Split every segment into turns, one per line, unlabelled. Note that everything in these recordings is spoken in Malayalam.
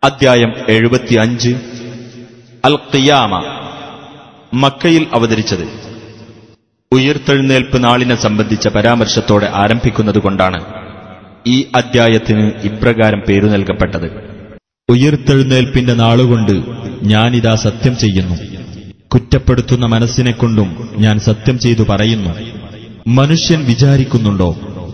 അദ്ധ്യായം എഴുപത്തിയഞ്ച് അൽ ഖിയാമ മക്കയിൽ അവതരിച്ചത് ഉയർത്തെഴുന്നേൽപ്പ് നാളിനെ സംബന്ധിച്ച പരാമർശത്തോടെ ആരംഭിക്കുന്നതുകൊണ്ടാണ് ഈ അദ്ധ്യായത്തിന് ഇപ്രകാരം പേരു നൽകപ്പെട്ടത് ഉയർത്തെഴുന്നേൽപ്പിന്റെ നാളുകൊണ്ട് ഞാനിതാ സത്യം ചെയ്യുന്നു കുറ്റപ്പെടുത്തുന്ന മനസ്സിനെക്കൊണ്ടും ഞാൻ സത്യം ചെയ്തു പറയുന്നു മനുഷ്യൻ വിചാരിക്കുന്നുണ്ടോ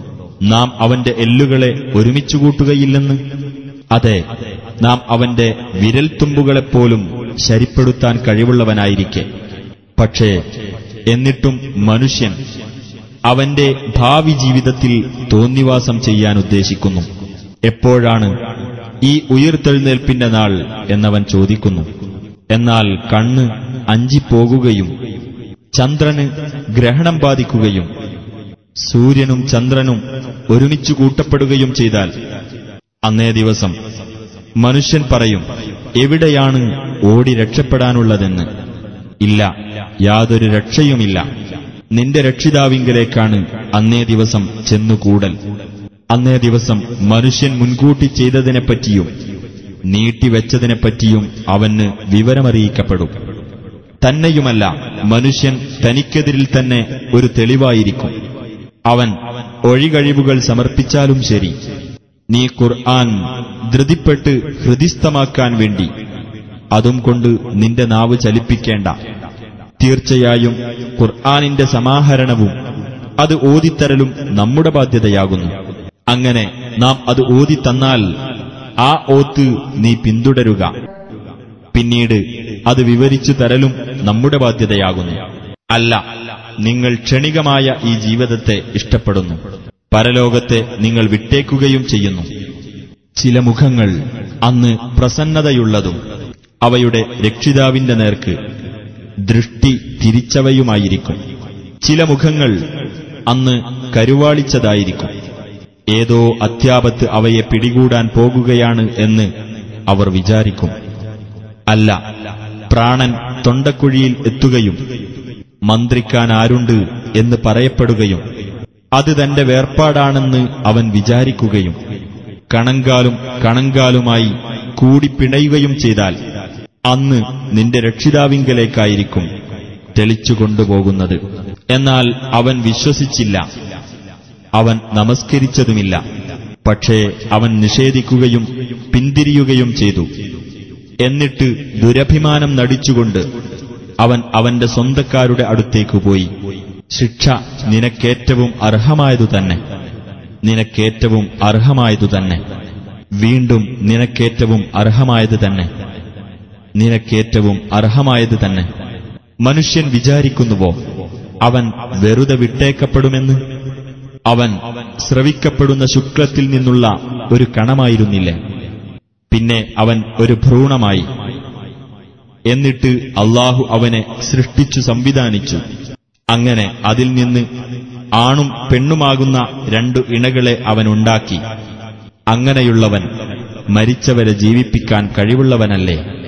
നാം അവന്റെ എല്ലുകളെ ഒരുമിച്ചു കൂട്ടുകയില്ലെന്ന് അതെ നാം അവന്റെ വിരൽത്തുമ്പുകളെപ്പോലും ശരിപ്പെടുത്താൻ കഴിവുള്ളവനായിരിക്കെ പക്ഷേ എന്നിട്ടും മനുഷ്യൻ അവന്റെ ഭാവി ജീവിതത്തിൽ തോന്നിവാസം ചെയ്യാൻ ഉദ്ദേശിക്കുന്നു എപ്പോഴാണ് ഈ ഉയർത്തെഴുന്നേൽപ്പിന്റെ നാൾ എന്നവൻ ചോദിക്കുന്നു എന്നാൽ കണ്ണ് അഞ്ചിപ്പോകുകയും ചന്ദ്രന് ഗ്രഹണം ബാധിക്കുകയും സൂര്യനും ചന്ദ്രനും ഒരുമിച്ചു കൂട്ടപ്പെടുകയും ചെയ്താൽ അന്നേ ദിവസം മനുഷ്യൻ പറയും എവിടെയാണ് ഓടി രക്ഷപ്പെടാനുള്ളതെന്ന് ഇല്ല യാതൊരു രക്ഷയുമില്ല നിന്റെ രക്ഷിതാവിങ്കലേക്കാണ് അന്നേ ദിവസം ചെന്നുകൂടൽ അന്നേ ദിവസം മനുഷ്യൻ മുൻകൂട്ടി ചെയ്തതിനെപ്പറ്റിയും നീട്ടിവെച്ചതിനെപ്പറ്റിയും അവന് വിവരമറിയിക്കപ്പെടും തന്നെയുമല്ല മനുഷ്യൻ തനിക്കെതിരിൽ തന്നെ ഒരു തെളിവായിരിക്കും അവൻ ഒഴികഴിവുകൾ സമർപ്പിച്ചാലും ശരി നീ ഖുർആൻ ധൃതിപ്പെട്ട് ഹൃദിസ്ഥമാക്കാൻ വേണ്ടി അതും കൊണ്ട് നിന്റെ നാവ് ചലിപ്പിക്കേണ്ട തീർച്ചയായും ഖുർആാനിന്റെ സമാഹരണവും അത് ഓതിത്തരലും നമ്മുടെ ബാധ്യതയാകുന്നു അങ്ങനെ നാം അത് ഓതിത്തന്നാൽ ആ ഓത്ത് നീ പിന്തുടരുക പിന്നീട് അത് വിവരിച്ചു തരലും നമ്മുടെ ബാധ്യതയാകുന്നു അല്ല നിങ്ങൾ ക്ഷണികമായ ഈ ജീവിതത്തെ ഇഷ്ടപ്പെടുന്നു പരലോകത്തെ നിങ്ങൾ വിട്ടേക്കുകയും ചെയ്യുന്നു ചില മുഖങ്ങൾ അന്ന് പ്രസന്നതയുള്ളതും അവയുടെ രക്ഷിതാവിന്റെ നേർക്ക് ദൃഷ്ടി തിരിച്ചവയുമായിരിക്കും ചില മുഖങ്ങൾ അന്ന് കരുവാളിച്ചതായിരിക്കും ഏതോ അത്യാപത്ത് അവയെ പിടികൂടാൻ പോകുകയാണ് എന്ന് അവർ വിചാരിക്കും അല്ല പ്രാണൻ തൊണ്ടക്കുഴിയിൽ എത്തുകയും മന്ത്രിക്കാൻ ആരുണ്ട് എന്ന് പറയപ്പെടുകയും അത് തന്റെ വേർപാടാണെന്ന് അവൻ വിചാരിക്കുകയും കണങ്കാലും കണങ്കാലുമായി കൂടിപ്പിണയുകയും ചെയ്താൽ അന്ന് നിന്റെ രക്ഷിതാവിങ്കലേക്കായിരിക്കും തെളിച്ചു കൊണ്ടുപോകുന്നത് എന്നാൽ അവൻ വിശ്വസിച്ചില്ല അവൻ നമസ്കരിച്ചതുമില്ല പക്ഷേ അവൻ നിഷേധിക്കുകയും പിന്തിരിയുകയും ചെയ്തു എന്നിട്ട് ദുരഭിമാനം നടിച്ചുകൊണ്ട് അവൻ അവന്റെ സ്വന്തക്കാരുടെ അടുത്തേക്ക് പോയി ശിക്ഷ നിനക്കേറ്റവും അർഹമായതു തന്നെ നിനക്കേറ്റവും അർഹമായതു തന്നെ വീണ്ടും നിനക്കേറ്റവും അർഹമായത് തന്നെ നിനക്കേറ്റവും അർഹമായത് തന്നെ മനുഷ്യൻ വിചാരിക്കുന്നുവോ അവൻ വെറുതെ വിട്ടേക്കപ്പെടുമെന്ന് അവൻ ശ്രവിക്കപ്പെടുന്ന ശുക്ലത്തിൽ നിന്നുള്ള ഒരു കണമായിരുന്നില്ലേ പിന്നെ അവൻ ഒരു ഭ്രൂണമായി എന്നിട്ട് അള്ളാഹു അവനെ സൃഷ്ടിച്ചു സംവിധാനിച്ചു അങ്ങനെ അതിൽ നിന്ന് ആണും പെണ്ണുമാകുന്ന രണ്ടു ഇണകളെ അവനുണ്ടാക്കി അങ്ങനെയുള്ളവൻ മരിച്ചവരെ ജീവിപ്പിക്കാൻ കഴിവുള്ളവനല്ലേ